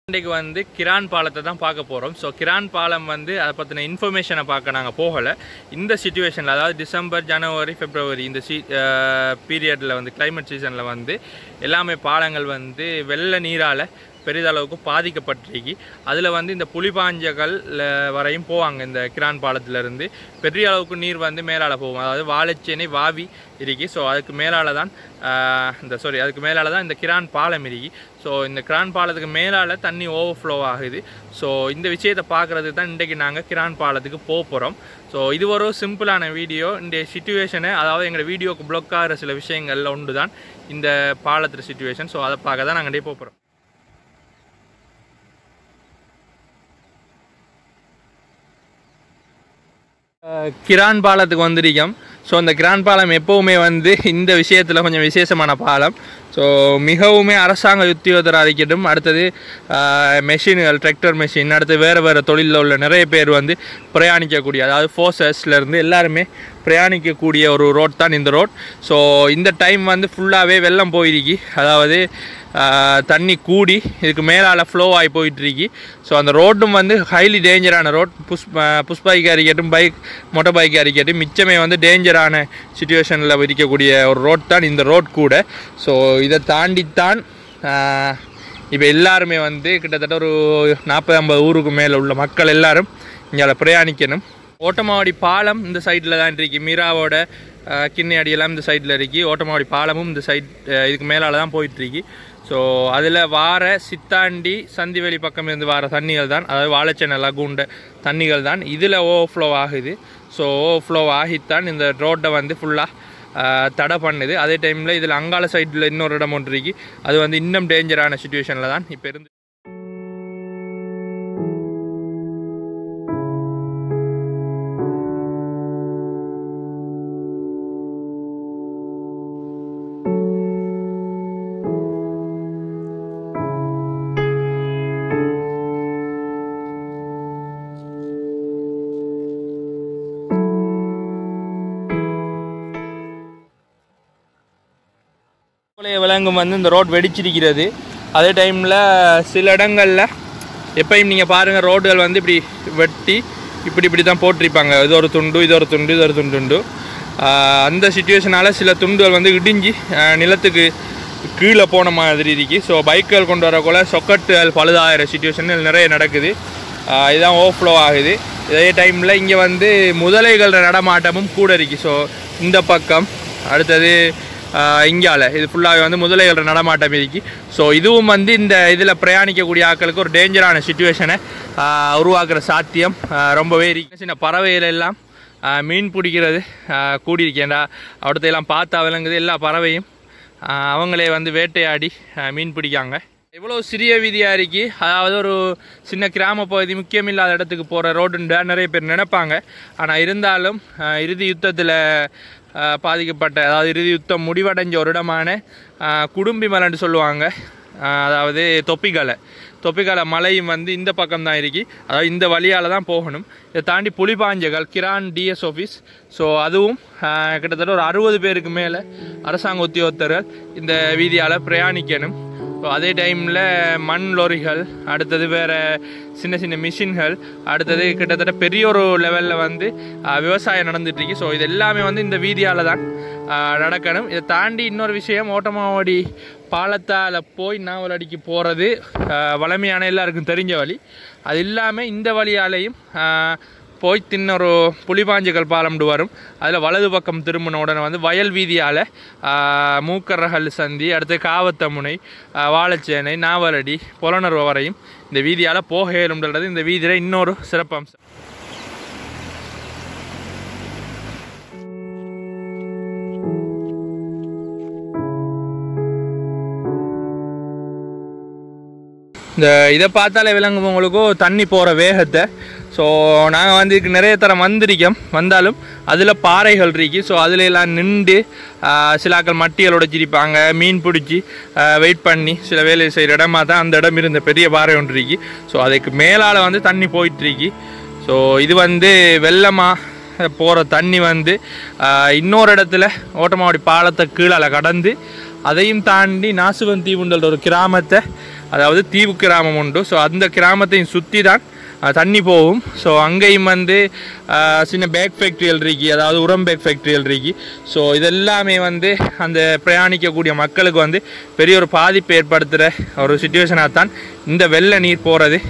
இன்றைக்கு வந்து கிரான் பாலத்தை தான் பார்க்க போகிறோம் ஸோ கிரான் பாலம் வந்து அதை பற்றின இன்ஃபர்மேஷனை பார்க்க நாங்கள் போகலை இந்த சுச்சுவேஷனில் அதாவது டிசம்பர் ஜனவரி பிப்ரவரி இந்த சி பீரியடில் வந்து climate சீசனில் வந்து எல்லாமே பாலங்கள் வந்து வெள்ள நீரால் பெரிதளவுக்கு பாதிக்கப்பட்டிருக்கு அதில் வந்து இந்த புலிபாஞ்சகள் ல- வரையும் போவாங்க இந்த கிரான் பாலத்திலிருந்து பெரிய அளவுக்கு நீர் வந்து மேலால் போகும் அதாவது வாழைச்சேனை வாவி இருக்கு ஸோ அதுக்கு மேலால் தான் ஆஹ், இந்த சாரி அதுக்கு மேலால் தான் இந்த கிரான் பாலம் இருக்கு ஸோ இந்த கிரான் பாலத்துக்கு மேலால் தண்ணி ஓவர்ஃப்ளோ ஆகுது ஸோ இந்த விஷயத்தை பார்க்குறதுக்கு தான் இன்றைக்கு நாங்கள் கிரான் பாலத்துக்கு போக போகிறோம் ஸோ இது ஒரு சிம்பிளான வீடியோ இந்த சுச்சுவேஷனை அதாவது எங்களோட வீடியோக்கு ப்ளொக் ஆகிற சில விஷயங்கள்ல ஒன்று தான் இந்த பாலத்துல சுச்சுவேஷன் ஸோ அதை பார்க்க தான் நாங்கள் போக போகிறோம் அஹ் கிரான் பாலத்துக்கு வந்திருக்கோம் ஸோ அந்த கிரான் பாலம் எப்போவுமே வந்து இந்த விஷயத்தில் கொஞ்சம் விசேஷமான பாலம் ஸோ மிகவுமே அரசாங்க உத்தியோகத்தராக இருக்கட்டும் அடுத்தது மெஷின்கள் டிராக்டர் மெஷின் அடுத்து வேறு வேறு தொழிலில் உள்ள நிறைய பேர் வந்து பிரயாணிக்கக்கூடிய அதாவது ஃபோர்ஸஸ்லேருந்து எல்லாருமே பிரயாணிக்கக்கூடிய ஒரு ரோட் தான் இந்த ரோட் ஸோ இந்த டைம் வந்து ஃபுல்லாகவே வெள்ளம் போயிருக்கு அதாவது ஆஹ் தண்ணி கூடி இதுக்கு மேலால் ஃப்ளோ ஆகி போயிட்டுருக்கு ஸோ அந்த ரோட்டும் வந்து ஹைலி டேஞ்சரான ரோட் புஷ் புஷ் பைக் அறிக்கட்டும் பைக் மோட்டர் பைக் அறிக்கட்டும் மிச்சமே வந்து டேஞ்சரான சுச்சுவேஷனில் இருக்கக்கூடிய ஒரு ரோட் தான் இந்த ரோட் கூட ஸோ இதை தாண்டித்தான் இப்போ எல்லாருமே வந்து கிட்டத்தட்ட ஒரு நாற்பது ஐம்பது ஊருக்கு மேலே உள்ள மக்கள் எல்லாரும் இங்கே பிரயாணிக்கணும் ஓட்டமாவடி பாலம் இந்த சைடில் தான் இருக்கு மீராவோட அஹ், கிண்ணி அடியெல்லாம் இந்த சைடில் இருக்கு ஓட்டமாவடி பாலமும் இந்த சைட் இதுக்கு மேலால் தான் போயிட்டு இருக்கு ஸோ அதில் வார சித்தாண்டி சந்திவெளி பக்கம் இருந்து வர தண்ணிகள் தான் அதாவது வாழைச்சேனை லகுண்ட தண்ணிகள் தான் இதில் ஓவர்ஃப்ளோ ஆகுது ஸோ ஓவர்ஃப்ளோ ஆகித்தான் இந்த ரோட்டை வந்து ஃபுல்லாக தடை பண்ணுது அதே டைமில் இதில் அங்கால சைடில் இன்னொரு இடம் ஒன்று இருக்கு அது வந்து இன்னும் டேஞ்சரான சுச்சுவேஷனில் தான் இப்போ இருந்து போலே விலங்கும் வந்து இந்த ரோட் வெடிச்சிருக்கிறது அதே டைமில் சில இடங்களில் எப்பயும் நீங்கள் பாருங்கள் ரோடுகள் வந்து இப்படி வெட்டி இப்படி இப்படி தான் போட்டிருப்பாங்க இது ஒரு துண்டு இது ஒரு துண்டு இது ஒரு துண்டு ஆஹ் அந்த சுச்சுவேஷனால் சில துண்டுகள் வந்து இடிஞ்சு ஆஹ் நிலத்துக்கு கீழே போன மாதிரி இருக்கு ஸோ பைக்குகள் கொண்டு வரக்குள்ள சொக்கட்டுகள் பழுதாகிற சுச்சுவேஷன் நிறைய நடக்குது ஆஹ் இதுதான் ஓவர்ஃப்ளோ ஆகுது இதே டைமில் இங்கே வந்து முதலைகள் நடமாட்டமும் கூட இருக்கு ஸோ இந்த பக்கம் அடுத்தது ஆஹ் இங்கால இது ஃபுல்லாகவே வந்து முதலைகள் நடமாட்டம் இருக்கு ஸோ இதுவும் வந்து இந்த இதில் பிரயாணிக்கக்கூடிய ஆட்களுக்கு ஒரு டேஞ்சரான சுச்சுவேஷனை உருவாக்குற சாத்தியம் ஆஹ் ரொம்பவே இருக்கு சின்ன பறவைகள் எல்லாம் ஆஹ் மீன் பிடிக்கிறது ஆஹ் கூடியிருக்கேன்டா அடுத்தையெல்லாம் பார்த்தா விளங்குது எல்லா பறவையும் ஆஹ் அவங்களே வந்து வேட்டையாடி ஆஹ் மீன் பிடிக்காங்க எவ்வளோ சிறிய வீதியாக இருக்கு அதாவது ஒரு சின்ன கிராம பகுதி முக்கியமில்லாத இடத்துக்கு போகிற ரோடுன்னு நிறைய பேர் நினைப்பாங்க ஆனால் இருந்தாலும் ஆஹ் இறுதி யுத்தத்தில் பாதிக்கப்பட்ட அதாவது இறுதி யுத்தம் முடிவடைஞ்ச ஒரு இடமான ஆஹ் குடும்பி மலைன்னு சொல்லுவாங்க ஆஹ் அதாவது தொப்பிக்கலை தொப்பிக்கலை மலையும் வந்து இந்த பக்கம் தான் இருக்கு அதாவது இந்த வழியால் தான் போகணும் இதை தாண்டி புலிபாஞ்சகள் கிரான் டிஎஸ் ஆஃபீஸ் ஸோ அதுவும் ஆஹ் கிட்டத்தட்ட ஒரு அறுபது பேருக்கு மேலே அரசாங்க உத்தியோகத்தர்கள் இந்த வீதியால் பிரயாணிக்கணும் ஸோ அதே டைமில் மண் லோரிகள் அடுத்தது வேறு சின்ன சின்ன மிஷின்கள் அடுத்தது கிட்டத்தட்ட பெரிய ஒரு லெவலில் வந்து ஆஹ், விவசாயம் நடந்துட்டு இருக்கு ஸோ இது எல்லாமே வந்து இந்த வீதியால் தான் ஆஹ், நடக்கணும் இதை தாண்டி இன்னொரு விஷயம் ஓட்டமாவடி பாலத்தால் போய் நாவலடிக்கு போகிறது வளமையான எல்லாருக்கும் தெரிஞ்ச வழி அது இல்லாமல் இந்த வழியாலையும் ஆஹ், போய் தின்னொரு புலிபாஞ்சுகள் பாலம்டு வரும் அதில் வலது பக்கம் திரும்பின உடனே வந்து வயல் வீதியால் மூக்கரகல் சந்தி அடுத்து காவத்தமுனை ஆஹ், வாழைச்சேனை நாவலடி புலனர்வ வரையும் இந்த வீதியால் போக இயலும்ன்றது இந்த வீதியில் இன்னொரு சிறப்பம்சம் இந்த இதை பார்த்தாலே விளங்கும் உங்களுக்கும் தண்ணி போகிற வேகத்தை ஸோ நாங்கள் வந்து இதுக்கு நிறைய தரம் வந்திருக்கோம் வந்தாலும் அதில் பாறைகள் இருக்கு ஸோ அதில் எல்லாம் நின்று சிலாக்கள் மட்டிகள் உடைச்சிருப்பாங்க மீன் பிடிச்சி வெயிட் பண்ணி சில வேலை செய்கிற இடமா தான் அந்த இடம் இருந்த பெரிய பாறை ஒன்று இருக்கு ஸோ அதுக்கு மேலால் வந்து தண்ணி போயிட்டுருக்கு ஸோ இது வந்து வெள்ளமாக போகிற தண்ணி வந்து ஆஹ், இன்னொரு இடத்துல ஓட்டமாவடி பாலத்தை கீழால கடந்து அதையும் தாண்டி நாசுவன் தீவுன்ற ஒரு கிராமத்தை அதாவது தீவு கிராமம் உண்டு ஸோ அந்த கிராமத்தையும் சுற்றி தான் அஹ், தண்ணி போகும் ஸோ அங்கேயும் வந்து அஹ், சின்ன பேக் ஃபேக்ட்ரிகள் இருக்கு அதாவது உரம் பேக் ஃபேக்ட்ரிகள் இருக்கு ஸோ இதெல்லாமே வந்து அந்த பிரயாணிக்கக்கூடிய மக்களுக்கு வந்து பெரிய ஒரு பாதிப்பு ஏற்படுத்துகிற ஒரு சுச்சுவேஷனாக தான் இந்த வெள்ள நீர் போகிறது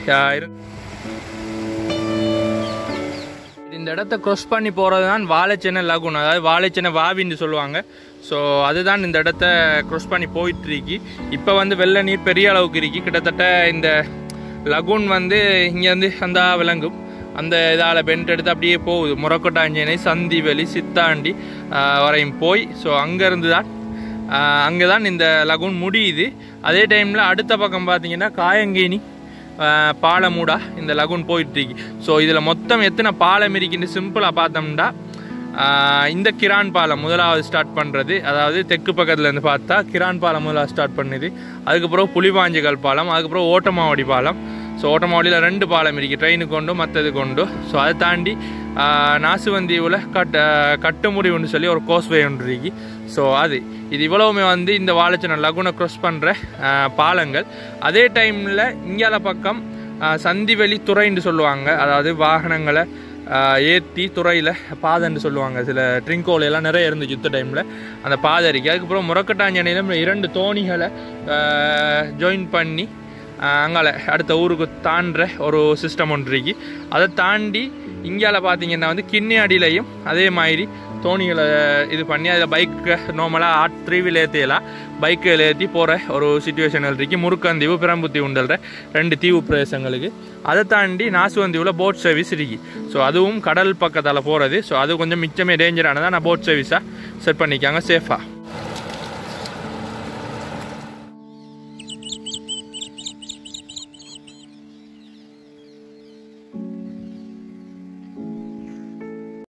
இந்த இடத்த க்ராஸ் பண்ணி போகிறது தான் வாழைச்சென்னை லகுன் அதாவது வாழைச்சென்னை வாவின்னு சொல்லுவாங்க ஸோ அதுதான் இந்த இடத்த க்ராஸ் பண்ணி போயிட்டு இருக்கு இப்போ வந்து வெள்ள நீர் பெரிய அளவுக்கு இருக்கு கிட்டத்தட்ட இந்த லகுன் வந்து இங்கேருந்து அந்த விளங்கும் அந்த இதால் பெண்ட் எடுத்து அப்படியே போகுது முரக்கொட்டாஞ்சேனை சந்திவெளி சித்தாண்டி ஆஹ், வரையும் போய் ஸோ அங்கேருந்து தான் அங்கே தான் இந்த லகுன் முடியுது அதே டைமில் அடுத்த பக்கம் பார்த்தீங்கன்னா காயங்கேணி ஆஹ் பாலமூடா இந்த லகுன் போயிட்டு இருக்கு ஸோ இதில் மொத்தம் எத்தனை பாலம் இருக்குன்னு சிம்பிளாக பார்த்தோம்னா ஆஹ் இந்த கிரான் பாலம் முதலாவது ஸ்டார்ட் பண்ணுறது அதாவது தெற்கு பக்கத்துல இருந்து பார்த்தா கிரான் பாலம் முதலாவது ஸ்டார்ட் பண்ணுது அதுக்கப்புறம் புலிவாஞ்சிகள் பாலம் அதுக்கப்புறம் ஓட்டமாவடி பாலம் ஸோ ஓட்டமாவடியில் ரெண்டு பாலம் இருக்குது ட்ரெயினுக்கு கொண்டு மற்றது கொண்டு ஸோ அதை தாண்டி ஆஹ் நாசுவந்தீவில் கட் கட்டுமுடிவுன்னு சொல்லி ஒரு கோஸ்வே ஒன்று இருக்கு ஸோ அது இது இவ்வளவுமே வந்து இந்த வாழைச்சனை லகுனை க்ராஸ் பண்ணுற பாலங்கள் அதே டைமில் இங்கால பக்கம் ஆஹ் சந்திவெளி துறைன்னு சொல்லுவாங்க அதாவது வாகனங்களை ஏற்றி துறையில் பாதைன்னு சொல்லுவாங்க சில ட்ரிங்கோல் எல்லாம் நிறைய இருந்துச்சு யுத்த டைமில் அந்த பாதை இருக்குது அதுக்கப்புறம் முரக்கட்டாஞ்சனையிலும் இரண்டு தோணிகளை ஜாயின் பண்ணி ஆஹ் அங்கால அடுத்த ஊருக்கு தாண்டுற ஒரு சிஸ்டம் ஒன்று இருக்கு அதை தாண்டி இங்கால பார்த்தீங்கன்னா வந்து கிண்ணியாடியிலையும் அதே மாதிரி தோணிகளை இது பண்ணி அதில் பைக்கை நார்மலாக ஆட் த்ரீ வீல் ஏற்றியலாம் பைக்கில் ஏற்றி போகிற ஒரு சுச்சுவேஷன்கள் இருக்கு முருக்கந்தீவு பிரம்புத்தி உண்டல்ற ரெண்டு தீவு பிரதேசங்களுக்கு அதை தாண்டி நாசுவந்தீவில் போட் சர்வீஸ் இருக்கு ஸோ அதுவும் கடல் பக்கத்தால் போகிறது ஸோ அது கொஞ்சம் மிச்சமே டேஞ்சரானதாக நான் போட் சர்வீஸாக செட் பண்ணிக்காங்க சேஃபாக